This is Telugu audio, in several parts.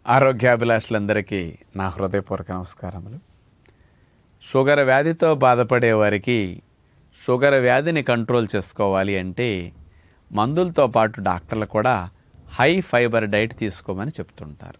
ఆరోగ్యాభిలాషులందరికీ నా హృదయపూర్వక నమస్కారములు షుగర్ వ్యాధితో బాధపడే వారికి షుగర్ వ్యాధిని కంట్రోల్ చేసుకోవాలి అంటే మందులతో పాటు డాక్టర్లు కూడా హై ఫైబర్ డైట్ తీసుకోమని చెప్తుంటారు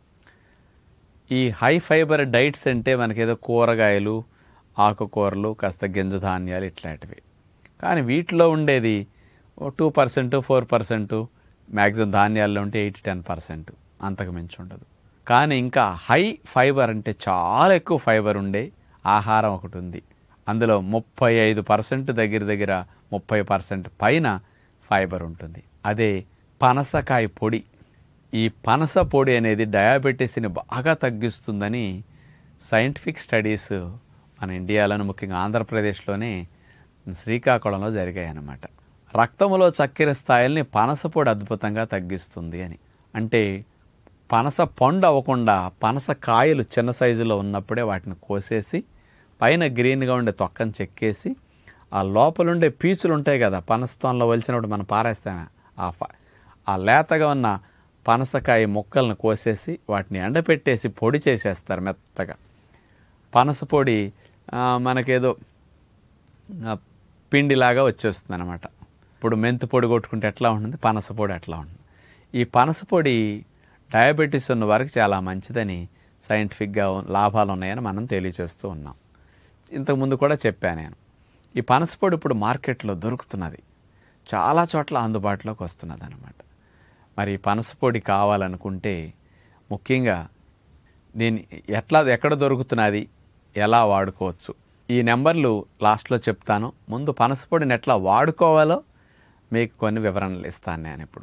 ఈ హై ఫైబర్ డైట్స్ అంటే మనకేదో కూరగాయలు ఆకుకూరలు కాస్త గింజ ధాన్యాలు ఇట్లాంటివి కానీ వీటిలో ఉండేది two percent four percent maximum ధాన్యాల్లో ఉంటే ఎయిట్ టెన్ పర్సెంట్ అంతకు మించి ఉండదు కానీ ఇంకా హై ఫైబర్ అంటే చాలా ఎక్కువ ఫైబర్ ఉండే ఆహారం ఒకటి ఉంది అందులో ముప్పై ఐదు పర్సెంట్ దగ్గర దగ్గర ముప్పై పర్సెంట్ పైన ఫైబర్ ఉంటుంది అదే పనసకాయ పొడి ఈ పనస పొడి అనేది డయాబెటీస్ని బాగా తగ్గిస్తుందని సైంటిఫిక్ స్టడీస్ మన ఇండియాలోని ముఖ్యంగా ఆంధ్రప్రదేశ్లోనే శ్రీకాకుళంలో జరిగాయి అన్నమాట రక్తంలో చక్కెర స్థాయిల్ని పనస పొడి అద్భుతంగా తగ్గిస్తుంది అని అంటే పనస పండు అవ్వకుండా పనస కాయలు చిన్న సైజులో ఉన్నప్పుడే వాటిని కోసేసి పైన గ్రీన్గా ఉండే తొక్కను చెక్కేసి ఆ లోపల ఉండే పీచులు ఉంటాయి కదా పనసతోనలో వలిచినప్పుడు మనం పారేస్తామే ఆ ఫ- ఆ లేతగా ఉన్న పనసకాయ ముక్కలను కోసేసి వాటిని ఎండపెట్టేసి పొడి చేసేస్తారు మెత్తగా పనస పొడి ఆ, మనకేదో ఆ, పిండిలాగా వచ్చేస్తుంది అనమాట ఇప్పుడు మెంతు పొడి కొట్టుకుంటే ఎట్లా ఉంటుంది పనస పొడి ఎట్లా ఉంటుంది ఈ పనస పొడి డయాబెటీస్ ఉన్న వారికి చాలా మంచిదని సైంటిఫిక్గా లాభాలు ఉన్నాయని మనం తెలియచేస్తూ ఉన్నాం ఇంతకుముందు కూడా చెప్పాను నేను ఈ పనస పొడి ఇప్పుడు మార్కెట్లో దొరుకుతున్నది చాలా చోట్ల అందుబాటులోకి వస్తున్నది అనమాట మరి ఈ పనస పొడి కావాలనుకుంటే ముఖ్యంగా దీన్ని ఎట్లా ఎక్కడ దొరుకుతున్నది ఎలా వాడుకోవచ్చు ఈ నెంబర్లు లాస్ట్లో చెప్తాను ముందు పనసపొడిని ఎట్లా వాడుకోవాలో మీకు కొన్ని వివరణలు ఇస్తాను నేను ఇప్పుడు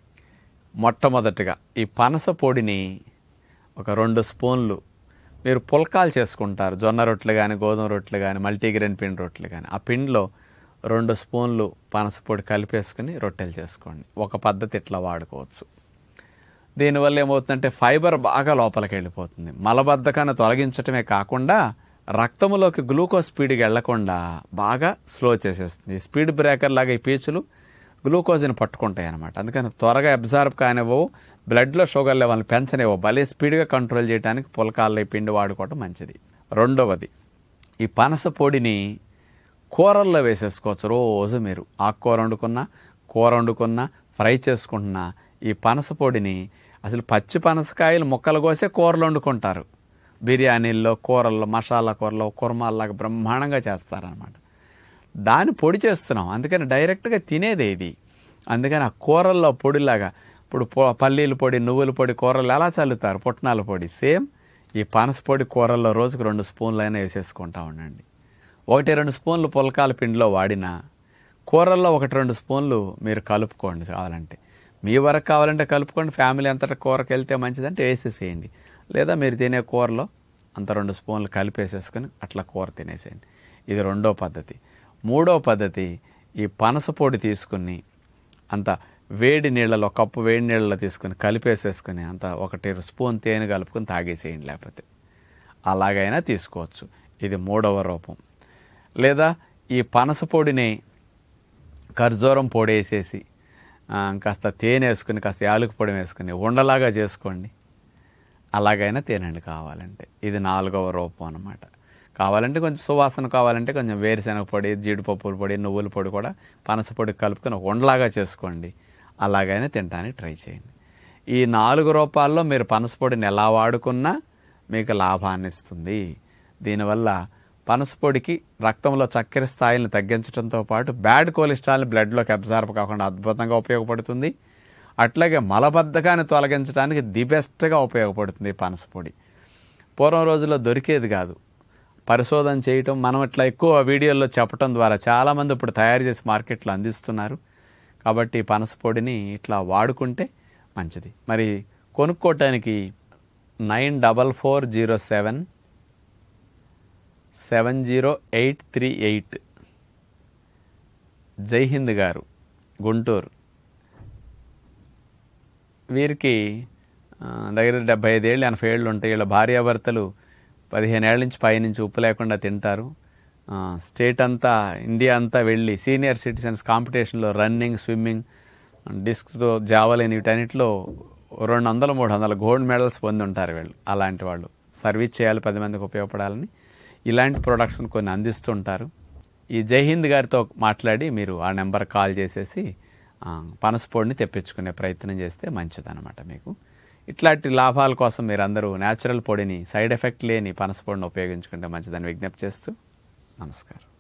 మొట్టమొదటిగా ఈ పనస పొడిని ఒక రెండు స్పూన్లు మీరు పుల్కాలు చేసుకుంటారు జొన్న రొట్టెలు కానీ గోధుమ రొట్టెలు కానీ మల్టీగ్రెయిన్ పిండి రొట్టెలు కానీ ఆ పిండిలో రెండు స్పూన్లు పనస పొడి కలిపేసుకుని రొట్టెలు చేసుకోండి ఒక పద్ధతి ఇట్లా వాడుకోవచ్చు దీనివల్ల ఏమవుతుందంటే ఫైబర్ బాగా లోపలికి వెళ్ళిపోతుంది మలబద్ధకాన్ని తొలగించటమే కాకుండా రక్తంలోకి గ్లూకోజ్ స్పీడ్కి వెళ్లకుండా బాగా స్లో చేసేస్తుంది ఈ స్పీడ్ బ్రేకర్ లాగా ఈ పీచులు గ్లూకోజ్ని పట్టుకుంటాయి అనమాట అందుకని త్వరగా అబ్జార్బ్ కానివ్వవు బ్లడ్లో షుగర్ లెవెల్ని పెంచనివ్వవు భలే స్పీడ్గా కంట్రోల్ చేయడానికి పులకాల్లో ఈ పిండి వాడుకోవడం మంచిది రెండవది ఈ పనస పొడిని కూరల్లో వేసేసుకోవచ్చు రోజు మీరు ఆకుకూర వండుకున్నా కూర వండుకున్నా ఫ్రై చేసుకుంటున్నా ఈ పనస పొడిని అసలు పచ్చి పనసకాయలు ముక్కలు కోసే కూరలు వండుకుంటారు బిర్యానీల్లో కూరల్లో మసాలా కూరలో కుర్మాల్లాగా బ్రహ్మాండంగా చేస్తారనమాట దాన్ని పొడి చేస్తున్నాం అందుకని డైరెక్ట్గా తినేదే ఇది అందుకని ఆ కూరల్లో పొడిలాగా ఇప్పుడు పొ- పల్లీల పొడి నువ్వుల పొడి కూరలు ఎలా చల్లుతారు పుట్నాల పొడి సేమ్ ఈ పనస పొడి కూరల్లో రోజుకు రెండు స్పూన్లు అయినా వేసేసుకుంటా ఉండండి ఒకటి రెండు స్పూన్లు పులకాల పిండిలో వాడినా కూరల్లో ఒకటి రెండు స్పూన్లు మీరు కలుపుకోండి కావాలంటే మీ వరకు కావాలంటే కలుపుకోండి ఫ్యామిలీ అంతటా కూరకి వెళ్తే మంచిదంటే వేసేసేయండి లేదా మీరు తినే కూరలో అంత రెండు స్పూన్లు కలిపేసేసుకొని అట్లా కూర తినేసేయండి ఇది రెండో పద్ధతి మూడో పద్ధతి ఈ పనస పొడి తీసుకుని అంత వేడి నీళ్ళలో కప్పు వేడి నీళ్ళలో తీసుకుని కలిపేసేసుకుని అంత ఒకటి స్పూన్ తేనె కలుపుకొని తాగేసేయండి లేకపోతే అలాగైనా తీసుకోవచ్చు ఇది మూడవ రూపం లేదా ఈ పనస పొడిని ఖర్జూరం పొడి వేసేసి ఆ, కాస్త తేనె వేసుకుని కాస్త యాలక పొడి వేసుకుని ఉండలాగా చేసుకోండి అలాగైనా తినండి కావాలంటే ఇది నాలుగవ రూపం అన్నమాట కావాలంటే కొంచెం సువాసన కావాలంటే కొంచెం వేరుశనగ పొడి జీడిపప్పుల పొడి నువ్వుల పొడి కూడా పనస పొడి కలుపుకొని ఒక ఉండలాగా చేసుకోండి అలాగైనా తినడానికి ట్రై చేయండి ఈ నాలుగు రూపాల్లో మీరు పనస పొడిని ఎలా వాడుకున్నా మీకు లాభాన్ని ఇస్తుంది దీనివల్ల పనస పొడికి రక్తంలో చక్కెర స్థాయిలను తగ్గించడంతో పాటు బ్యాడ్ కొలెస్ట్రాల్ని బ్లడ్లోకి అబ్జార్బ్ కాకుండా అద్భుతంగా ఉపయోగపడుతుంది అట్లాగే మలబద్ధకాన్ని తొలగించడానికి ది బెస్ట్గా ఉపయోగపడుతుంది ఈ పనస పొడి పూర్వం రోజుల్లో దొరికేది కాదు పరిశోధన చేయటం మనం ఇట్లా ఎక్కువ వీడియోల్లో చెప్పటం ద్వారా చాలామంది ఇప్పుడు తయారు చేసి మార్కెట్లో అందిస్తున్నారు కాబట్టి ఈ పనస పొడిని ఇట్లా వాడుకుంటే మంచిది మరి కొనుక్కోవటానికి nine double four zero seven seven zero eight three eight Jaihind గారు గుంటూరు వీరికి ఆ, దగ్గర డెబ్బై ఐదేళ్ళు ఎనభై ఏళ్ళు ఉంటాయి వీళ్ళ భార్యాభర్తలు పదిహేను ఏళ్ళ నుంచి పైనుంచి ఉప్పు లేకుండా తింటారు ఆ, స్టేట్ అంతా ఇండియా అంతా వెళ్ళి సీనియర్ సిటిజన్స్ కాంపిటీషన్లో రన్నింగ్ స్విమ్మింగ్ డిస్క్తో జావలిన్ వీటన్నిటిలో రెండు వందలు మూడు వందల గోల్డ్ మెడల్స్ పొంది ఉంటారు వీళ్ళు అలాంటి వాళ్ళు సర్వీస్ చేయాలి పది మందికి ఉపయోగపడాలని ఇలాంటి ప్రొడక్ట్స్ని కొన్ని అందిస్తూ ఉంటారు ఈ జైహింద్ గారితో మాట్లాడి మీరు ఆ నెంబర్ కాల్ చేసేసి ఆ, పనసపొడిని తెప్పించుకునే ప్రయత్నం చేస్తే మంచిదన్నమాట మీకు ఇట్లాంటి లాభాల కోసం మీరు అందరూ న్యాచురల్ పొడిని సైడ్ ఎఫెక్ట్ లేని పనసపొడిని ఉపయోగించుకుంటే మంచిదని విజ్ఞప్తి చేస్తూ నమస్కారం